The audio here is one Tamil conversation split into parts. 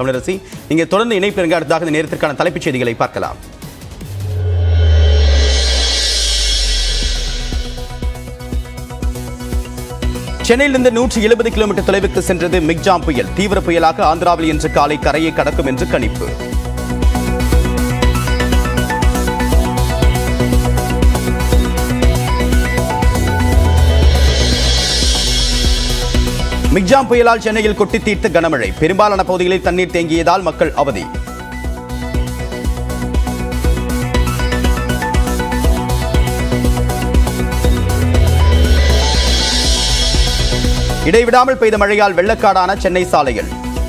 தமிழரசி இங்கே தொடர்ந்து இணைப்பு இருங்க அடுத்ததாக இந்த நேரத்திற்கான தலைப்புச் செய்திகளை பார்க்கலாம் சென்னையிலிருந்து நூற்றி எழுபது கிலோமீட்டர் தொலைவுக்கு சென்றது மிக்ஜாம் புயல் தீவிர புயலாக ஆந்திராவில் இன்று காலை கரையை கடக்கும் என்று கணிப்பு மிக்ஜாம் புயலால் சென்னையில் கொட்டி தீர்த்த கனமழை பெரும்பாலான பகுதிகளில் தண்ணீர் தேங்கியதால் மக்கள் அவதி இடைவிடாமல் பெய்த மழையால் வெள்ளக்காடான சென்னை சாலைகள்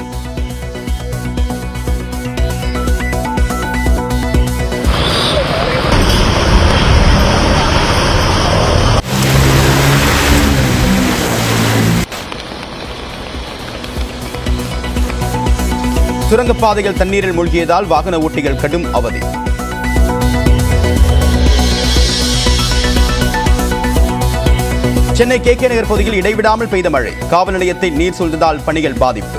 சுரங்கப்பாதைகள் தண்ணீரில் மூழ்கியதால் வாகன ஓட்டிகள் கடும் அவதி சென்னை கே கே நகர் பகுதியில் இடைவிடாமல் பெய்த மழை காவல் நிலையத்தை நீர் சூழ்ந்ததால் பணிகள் பாதிப்பு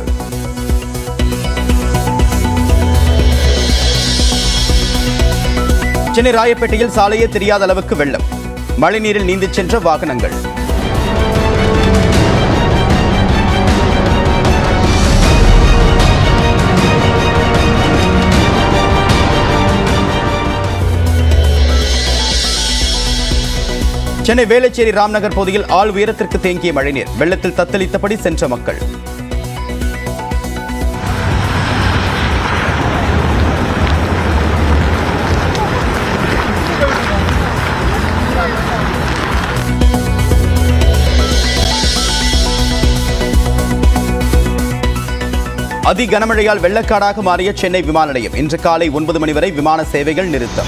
சென்னை ராயப்பேட்டையில் சாலையே தெரியாத அளவுக்கு வெள்ளம் மழைநீரில் நீந்திச் சென்ற வாகனங்கள் சென்னை வேளச்சேரி ராம்நகர் பகுதியில் ஆள் உயரத்திற்கு தேங்கிய மழைநீர் வெள்ளத்தில் தத்தளித்தபடி சென்ற மக்கள் அதி கனமழையால் வெள்ளக்காடாக மாறிய சென்னை விமான நிலையம் இன்று காலை ஒன்பது மணி வரை விமான சேவைகள் நிறுத்தம்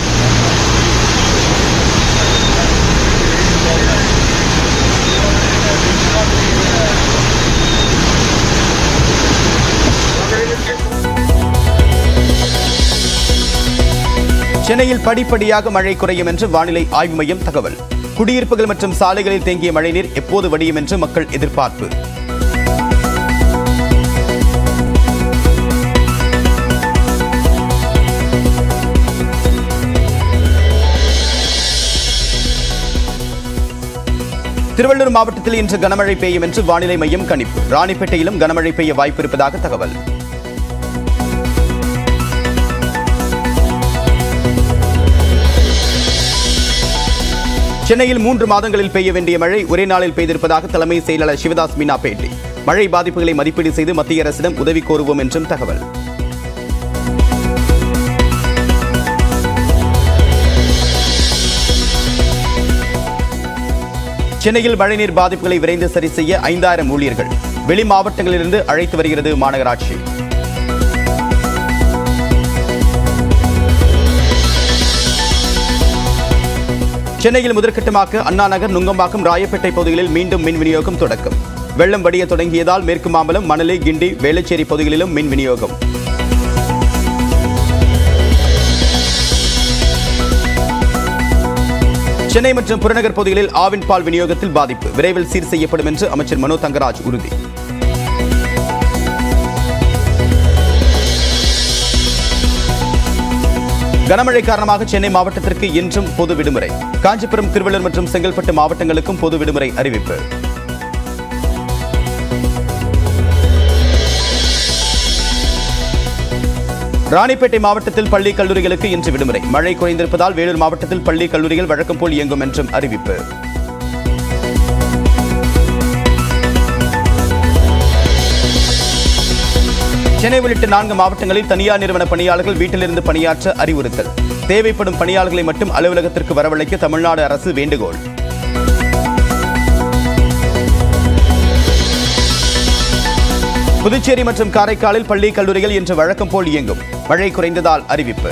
சென்னையில் படிப்படியாக மழை குறையும் என்று வானிலை ஆய்வு மையம் தகவல் குடியிருப்புகள் மற்றும் சாலைகளில் தேங்கிய மழைநீர் எப்போது வடியும் என்று மக்கள் எதிர்பார்ப்பு திருவள்ளூர் மாவட்டத்தில் இன்று கனமழை பெய்யும் என்று வானிலை மையம் கணிப்பு ராணிப்பேட்டையிலும் கனமழை பெய்ய வாய்ப்பு இருப்பதாக தகவல் சென்னையில் மூன்று மாதங்களில் பெய்ய வேண்டிய மழை ஒரே நாளில் பெய்திருப்பதாக தலைமை செயலாளர் சிவதாஸ் மீனா பேட்டி மழை பாதிப்புகளை மதிப்பீடு செய்து மத்திய அரசிடம் உதவி கோருவோம் என்றும் தகவல் சென்னையில் மழைநீர் பாதிப்புகளை விரைந்து சரி செய்ய ஐந்தாயிரம் ஊழியர்கள் வெளி மாவட்டங்களிலிருந்து அழைத்து வருகிறது மாநகராட்சி சென்னையில் முதற்கட்டமாக அண்ணா நகர் நுங்கம்பாக்கம் ராயப்பேட்டை பகுதிகளில் மீண்டும் மின் விநியோகம் தொடக்கம் வெள்ளம் வடிய தொடங்கியதால் மேற்கு மாம்பலம் மணலி கிண்டி வேளச்சேரி பகுதிகளிலும் மின் விநியோகம் சென்னை மற்றும் புறநகர் பகுதிகளில் ஆவின் பால் விநியோகத்தில் பாதிப்பு விரைவில் சீர் செய்யப்படும் என்று அமைச்சர் மனோ தங்கராஜ் உறுதி கனமழை காரணமாக சென்னை மாவட்டத்திற்கு இன்றும் பொது விடுமுறை காஞ்சிபுரம் திருவள்ளூர் மற்றும் செங்கல்பட்டு மாவட்டங்களுக்கும் பொது விடுமுறை அறிவிப்பு ராணிப்பேட்டை மாவட்டத்தில் பள்ளி கல்லூரிகளுக்கு இன்று விடுமுறை மழை குறைந்திருப்பதால் வேலூர் மாவட்டத்தில் பள்ளி கல்லூரிகள் வழக்கம் போல் இயங்கும் என்றும் அறிவிப்பு சென்னை உள்ளிட்ட நான்கு மாவட்டங்களில் தனியார் நிறுவன பணியாளர்கள் வீட்டிலிருந்து பணியாற்ற அறிவுறுத்தல் தேவைப்படும் பணியாளர்களை மட்டும் அலுவலகத்திற்கு வரவழைக்க தமிழ்நாடு அரசு வேண்டுகோள் புதுச்சேரி மற்றும் காரைக்காலில் பள்ளி கல்லூரிகள் இன்று வழக்கம் போல் இயங்கும் மழை குறைந்ததால் அறிவிப்பு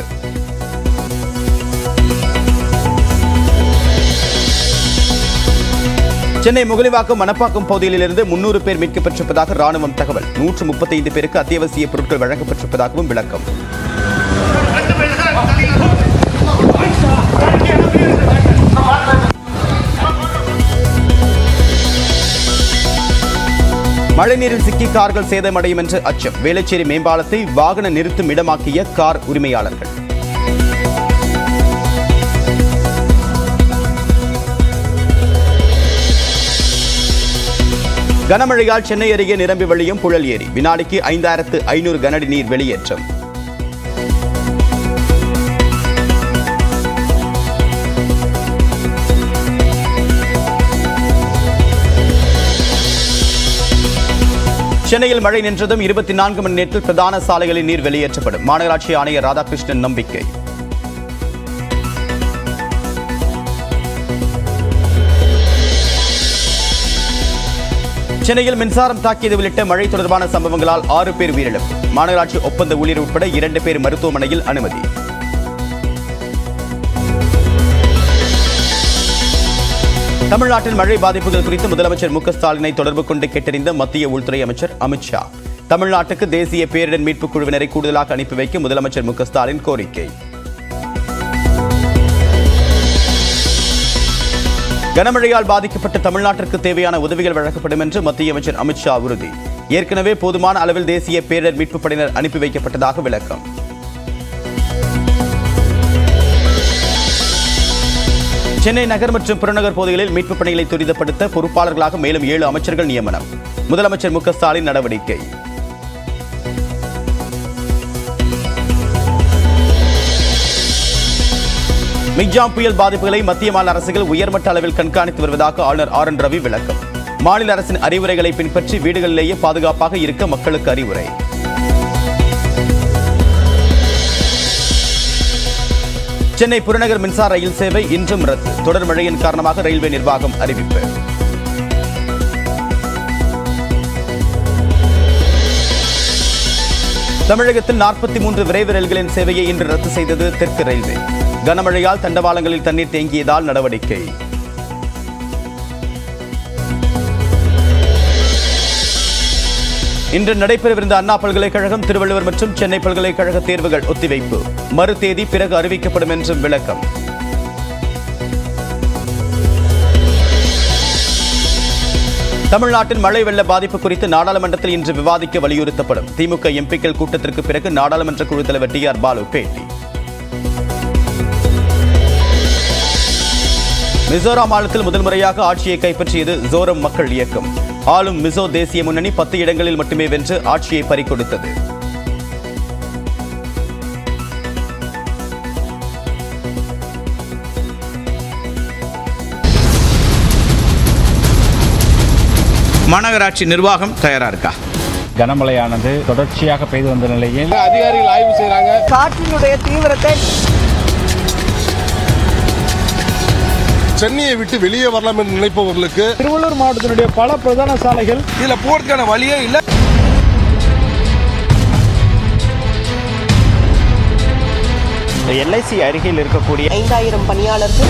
சென்னை முகலிவாக்கம் மணப்பாக்கம் பகுதியிலிருந்து முன்னூறு பேர் மீட்கப்பட்டிருப்பதாக ராணுவம் தகவல் நூற்று முப்பத்தைந்து பேருக்கு அத்தியாவசிய பொருட்கள் வழங்கப்பட்டிருப்பதாகவும் விளக்கம் மழைநீரில் சிக்கி கார்கள் சேதமடையும் என்று அச்சம் வேளச்சேரி மேம்பாலத்தை வாகன நிறுத்தும் இடமாக்கிய கார் உரிமையாளர்கள் கனமழையால் சென்னை அருகே நிரம்பி வழியும் புழல் ஏரி வினாடிக்கு ஐந்தாயிரத்து ஐநூறு கனஅடி நீர் வெளியேற்றம் சென்னையில் மழை நின்றதும் இருபத்தி நான்கு மணி நேரத்தில் பிரதான சாலைகளில் நீர் வெளியேற்றப்படும் மாநகராட்சி ஆணையர் ராதாகிருஷ்ணன் நம்பிக்கை சென்னையில் மின்சாரம் தாக்கியது உள்ளிட்ட மழை தொடர்பான சம்பவங்களால் ஆறு பேர் உயிரிழப்பு மாநகராட்சி ஒப்பந்த ஊழியர் உட்பட இரண்டு பேர் மருத்துவமனையில் அனுமதி தமிழ்நாட்டில் மழை பாதிப்புகள் குறித்து முதலமைச்சர் மு க ஸ்டாலினை தொடர்பு கொண்டு கேட்டறிந்த மத்திய உள்துறை அமைச்சர் அமித்ஷா தமிழ்நாட்டுக்கு தேசிய பேரிடர் மீட்புக் குழுவினரை கூடுதலாக அனுப்பி வைக்க முதலமைச்சர் மு க ஸ்டாலின் கோரிக்கை கனமழையால் பாதிக்கப்பட்ட தமிழ்நாட்டிற்கு தேவையான உதவிகள் வழங்கப்படும் என்று மத்திய அமைச்சர் அமித்ஷா உறுதி ஏற்கனவே போதுமான அளவில் தேசிய பேரிடர் மீட்புப் படையினர் அனுப்பி வைக்கப்பட்டதாக விளக்கம் சென்னை நகர் மற்றும் புறநகர் பகுதிகளில் மீட்புப் பணிகளை துரிதப்படுத்த பொறுப்பாளர்களாக மேலும் ஏழு அமைச்சர்கள் நியமனம் முதலமைச்சர் மு க ஸ்டாலின் நடவடிக்கை மிக்ஜாம் புயல் பாதிப்புகளை மத்திய மாநில அரசுகள் உயர்மட்ட அளவில் கண்காணித்து வருவதாக ஆளுநர் ஆர் என் ரவி விளக்கம் மாநில அரசின் அறிவுரைகளை பின்பற்றி வீடுகளிலேயே பாதுகாப்பாக இருக்க மக்களுக்கு அறிவுரை சென்னை புறநகர் மின்சார ரயில் சேவை இன்றும் ரத்து தொடர் மழையின் காரணமாக ரயில்வே நிர்வாகம் அறிவிப்பு தமிழகத்தில் நாற்பத்தி மூன்று விரைவு ரயில்களின் சேவையை இன்று ரத்து செய்தது தெற்கு ரயில்வே கனமழையால் தண்டவாளங்களில் தண்ணீர் தேங்கியதால் நடவடிக்கை இன்று நடைபெறவிருந்த அண்ணா பல்கலைக்கழகம் திருவள்ளுவர் மற்றும் சென்னை பல்கலைக்கழக தேர்வுகள் ஒத்திவைப்பு மறு தேதி பிறகு அறிவிக்கப்படும் என்றும் விளக்கம் தமிழ்நாட்டில் மழை வெள்ள பாதிப்பு குறித்து நாடாளுமன்றத்தில் இன்று விவாதிக்க வலியுறுத்தப்படும் திமுக எம்பிக்கள் கூட்டத்திற்கு பிறகு நாடாளுமன்ற குழு தலைவர் டி ஆர் பாலு பேட்டி மிசோராம் மாநிலத்தில் முதல் முறையாக ஆட்சியை கைப்பற்றியது ஜோரம் மக்கள் இயக்கம் ஆளும் மிசோ தேசிய முன்னணி பத்து இடங்களில் மட்டுமே வென்று ஆட்சியை பறிகொடுத்தது மாநகராட்சி நிர்வாகம் தயாரா இருக்கா கனமழையானது தொடர்ச்சியாக பெய்து வந்த நிலையில் அதிகாரிகள் ஆய்வு செய்றாங்க காற்றினுடைய தீவிரத்தை சென்னையை விட்டு வெளியே வரலாம் என்று நினைப்பவர்களுக்கு திருவள்ளூர் மாவட்டத்தினுடைய பல பிரதான சாலைகள் இதுல போறதுக்கான வழியே இல்ல எல்ஐசி அருகில் இருக்கக்கூடிய ஐந்தாயிரம் பணியாளர்கள்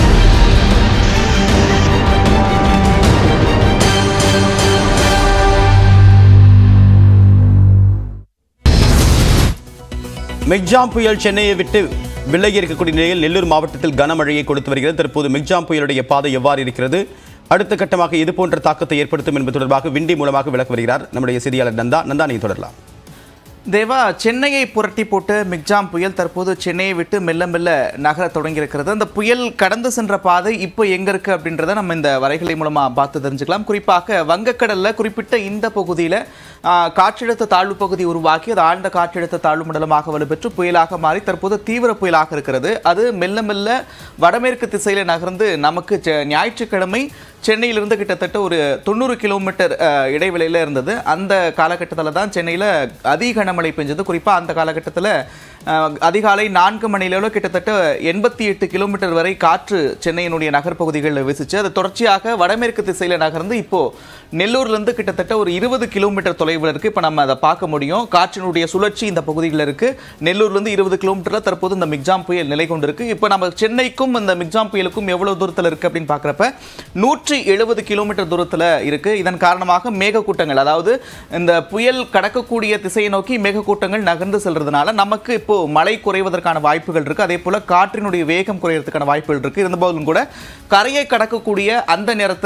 மிக்ஜாம் புயல் சென்னையை விட்டு விலகி இருக்கக்கூடிய நிலையில் நெல்லூர் மாவட்டத்தில் கனமழையை கொடுத்து வருகிறது தற்போது மிக்ஜாம் புயலுடைய பாதை எவ்வாறு இருக்கிறது அடுத்த கட்டமாக இது போன்ற தாக்கத்தை ஏற்படுத்தும் என்பது தொடர்பாக விண்டி மூலமாக விளக்க வருகிறார் நம்முடைய செய்தியாளர் நந்தா நந்தா நீங்க தொடரலாம் தேவா சென்னையை புரட்டி போட்டு மிக்ஜாம் புயல் தற்போது சென்னையை விட்டு மெல்ல மெல்ல நகர தொடங்கியிருக்கிறது அந்த புயல் கடந்து சென்ற பாதை இப்போ எங்க இருக்கு அப்படின்றத நம்ம இந்த வரைகலை மூலமா பார்த்து தெரிஞ்சுக்கலாம் குறிப்பாக வங்கக்கடல்ல குறிப்பிட்ட இந்த பகுதியில் காற்றழுத்த தாழ்வு பகுதி உருவாக்கி அது ஆழ்ந்த காற்றழுத்த தாழ்வு மண்டலமாக வலுப்பெற்று புயலாக மாறி தற்போது தீவிர புயலாக இருக்கிறது அது மெல்ல மெல்ல வடமேற்கு திசையில நகர்ந்து நமக்கு செ- ஞாயிற்றுக்கிழமை சென்னையிலிருந்து கிட்டத்தட்ட ஒரு தொண்ணூறு கிலோமீட்டர் அஹ், இடைவெளியில இருந்தது அந்த காலகட்டத்தில் தான் சென்னையில் அதிக கனமழை பெஞ்சது குறிப்பாக அந்த காலகட்டத்தில் அதிகாலை நான்கு மணியில கிட்டத்தட்ட எண்பத்தி எட்டு கிலோமீட்டர் வரை காற்று சென்னையினுடைய நகர்ப்பகுதிகளில் வீசுச்சு அது தொடர்ச்சியாக வடமேற்கு திசையில் நகர்ந்து இப்போ நெல்லூர்லேருந்து கிட்டத்தட்ட ஒரு இருபது கிலோமீட்டர் தொலைவில் இருக்கு இப்போ நம்ம அதை பார்க்க முடியும் காற்றினுடைய சுழற்சி இந்த பகுதிகளில் இருக்கு நெல்லூர்லேருந்து இருபது கிலோமீட்டரில் தற்போது இந்த மிக்ஜாம் புயல் நிலை கொண்டிருக்கு இப்போ நம்ம சென்னைக்கும் இந்த மிக்ஜாம் புயலுக்கும் எவ்வளவு தூரத்தில் இருக்கு அப்படின்னு பார்க்குறப்ப நூற்றி எழுபது கிலோமீட்டர் தூரத்தில் இருக்கு இதன் காரணமாக மேகக்கூட்டங்கள் அதாவது இந்த புயல் கடக்கக்கூடிய திசையை நோக்கி மேகக்கூட்டங்கள் நகர்ந்து செல்றதுனால நமக்கு இப்போ மழை குறைவதற்கான வாய்ப்புகள் இருக்கு அதே போல காற்றினுடைய வேகம் குறையறதுக்கான வாய்ப்புகள் இருக்கு இருந்தபோதும் கூட கரையை கடக்கக்கூடிய அந்த நேரத்தில்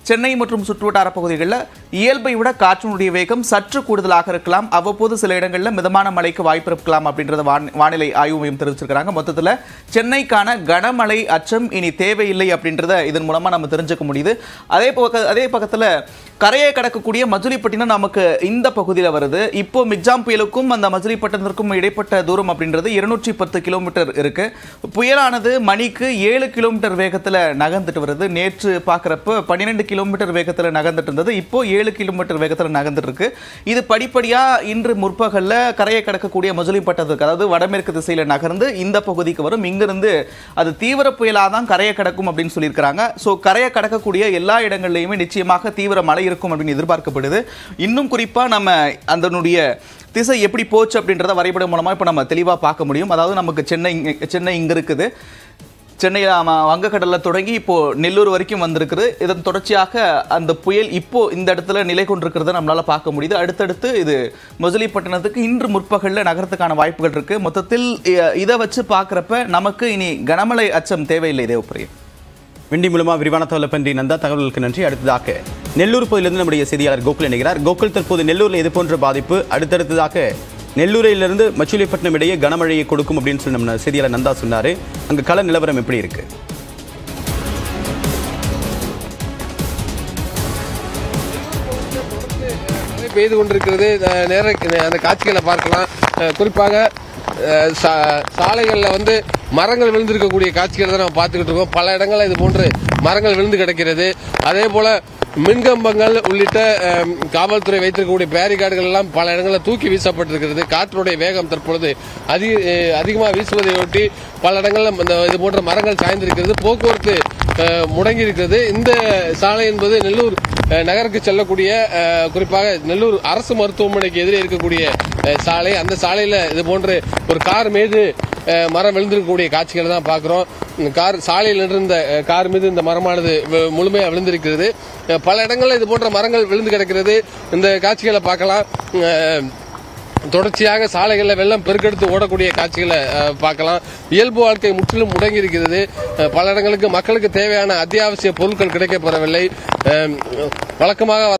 சென்னை மற்றும் சுற்றுவட்டார பகுதிகளில் இயல்பை விட காற்றினுடைய வேகம் சற்று கூடுதலாக இருக்கலாம் அவ்வப்போது சில இடங்களில் மிதமான மழைக்கு வாய்ப்பு இருக்கலாம் அப்படின்றத வான்- வானிலை ஆய்வு மையம் தெரிவிச்சிருக்காங்க மொத்தத்தில் சென்னைக்கான கனமழை அச்சம் இனி தேவையில்லை அப்படின்றத இதன் மூலமா நம்ம தெரிஞ்சுக்க முடியுது அதே பக்க அதே பக்கத்தில் கரையை கடக்கக்கூடிய மஜுலிப்பட்டினம் நமக்கு இந்த பகுதியில் வருது இப்போ மிக்ஜாம் புயலுக்கும் அந்த மஜுலிப்பட்டினத்திற்கும் இடைப்பட்ட தூரம் அப்படின்றது இருநூற்றி பத்து கிலோமீட்டர் இருக்கு புயலானது மணிக்கு ஏழு கிலோமீட்டர் வேகத்தில் நகர்ந்துட்டு வருது நேற்று பார்க்குறப்ப பன்னிரெண்டு கிலோமீட்டர் வேகத்தில் நகர்ந்துட்டு இருந்தது இப்போ ஏழு கிலோமீட்டர் வேகத்தில் நகர்ந்துட்டு இருக்கு இது படிப்படியாக இன்று முற்பகலில் கரையை கடக்கக்கூடிய மஜுலிப்பட்டத்துக்கு அதாவது வடமேற்கு திசையில் நகர்ந்து இந்த பகுதிக்கு வரும் இங்கிருந்து அது தீவிர புயலாக தான் கரையை கடக்கும் அப்படின்னு சொல்லியிருக்கிறாங்க ஸோ கரையை கடக்கக்கூடிய எல்லா இடங்கள்லையுமே நிச்சயமாக தீவிர மழை இருக்கும் அப்படின்னு எதிர்பார்க்கப்படுது இன்னும் குறிப்பாக நம்ம அதனுடைய திசை எப்படி போச்சு அப்படின்றத வரைபடம் மூலமாக இப்போ நம்ம தெளிவாக பார்க்க முடியும் அதாவது நமக்கு சென்னை இங்க- சென்னை இங்கே இருக்குது சென்னை ஆமா, வங்கக்கடல்ல தொடங்கி இப்போ நெல்லூர் வரைக்கும் வந்திருக்குது இதன் தொடர்ச்சியாக அந்த புயல் இப்போ இந்த இடத்துல நிலை கொண்டிருக்கிறத நம்மளால பார்க்க முடியுது அடுத்தடுத்து இது மொசலிப்பட்டினத்துக்கு இன்று முற்பகல்ல நகரத்துக்கான வாய்ப்புகள் இருக்கு மொத்தத்தில் இ- இதை வச்சு பார்க்குறப்ப நமக்கு இனி கனமழை அச்சம் தேவையில்லை தேவப்பிரியம் விண்டி மூலமா விரிவான தகவல் பன்றி நந்தா தகவல்களுக்கு நன்றி அடுத்ததாக நெல்லூர் பகுதியிலிருந்து நம்முடைய செய்தியாளர் கோகுல் இணைகிறார் கோகுல் தற்போது நெல்லூரில் இது போன்ற பாதிப்பு அடுத்தடுத்ததாக நெல்லூரிலிருந்து மச்சிலிப்பட்டினம் இடையே கனமழையை கொடுக்கும் அப்படின்னு சொல்லி நம்ம செய்தியாளர் நந்தா சொன்னாரு அங்க கள நிலவரம் எப்படி இருக்கு மழை பெய்து கொண்டிருக்கிறது அஹ் நேர அந்த காட்சிகளை பார்க்கலாம் அஹ் குறிப்பாக அஹ் சா- சாலைகள்ல வந்து மரங்கள் விழுந்திருக்கக்கூடிய காட்சிகளை தான் நம்ம பார்த்துக்கிட்டு இருக்கோம் பல இடங்கள்ல இது போன்று மரங்கள் விழுந்து கிடக்கிறது அதே போல மின்கம்பங்கள் உள்ளிட்ட அஹ், காவல்துறை வைத்திருக்கக்கூடிய பேரிகார்டுகள் எல்லாம் பல இடங்களில் தூக்கி வீசப்பட்டிருக்கிறது காற்றினுடைய வேகம் தற்பொழுது அதிக அஹ், அதிகமாக வீசுவதையொட்டி பல இடங்களில் இந்த இது போன்ற மரங்கள் சாய்ந்திருக்கிறது போக்குவரத்து அஹ், முடங்கி இருக்கிறது இந்த சாலை என்பது நெல்லூர் அஹ், நகருக்கு செல்லக்கூடிய அஹ், குறிப்பாக நெல்லூர் அரசு மருத்துவமனைக்கு எதிரே இருக்கக்கூடிய அஹ், சாலை அந்த சாலையில இது போன்று ஒரு கார் மீது அஹ், மரம் விழுந்திருக்கக்கூடிய காட்சிகளை தான் பார்க்கிறோம் இந்த கார் சாலையில் நின்றிருந்த அஹ், கார் மீது இந்த மரமானது வி- முழுமையா விழுந்திருக்கிறது அஹ், பல இடங்களில் இது போன்ற மரங்கள் விழுந்து கிடக்கிறது இந்த காட்சிகளை பார்க்கலாம் அஹ், தொடர்ச்சியாக சாலைகளில் வெள்ளம் பெருக்கெடுத்து ஓடக்கூடிய காட்சிகளை அஹ், பார்க்கலாம் இயல்பு வாழ்க்கை முற்றிலும் முடங்கி இருக்கிறது அஹ், பல இடங்களுக்கு மக்களுக்கு தேவையான அத்தியாவசிய பொருட்கள் கிடைக்கப்பெறவில்லை அஹ், வழக்கமாக